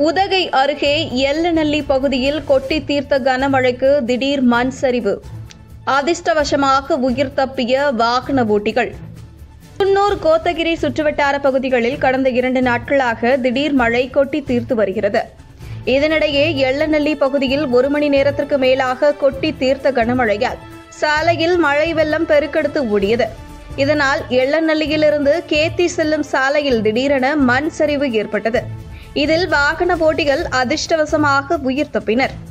உதகை அருகே எல்லநல்லி பகுதியில் கொட்டி தீர்த்த கனமழைக்கு திடீர் மண் சரிவு அதிர்ஷ்டவசமாக உயிர் தப்பிய வாகன ஓட்டிகள் குன்னூர் கோத்தகிரி சுற்றுவட்டார பகுதிகளில் கடந்த இரண்டு நாட்களாக திடீர் மழை கொட்டி தீர்த்து வருகிறது இதனிடையே எள்ளநல்லி பகுதியில் ஒரு மணி நேரத்திற்கு மேலாக கொட்டி தீர்த்த கனமழையால் சாலையில் மழை வெள்ளம் பெருக்கெடுத்து ஓடியது இதனால் எள்ளநல்லியிலிருந்து கேத்தி செல்லும் சாலையில் திடீரென மண் சரிவு ஏற்பட்டது இதில் வாகன ஓட்டிகள் அதிர்ஷ்டவசமாக உயிர் தப்பினர்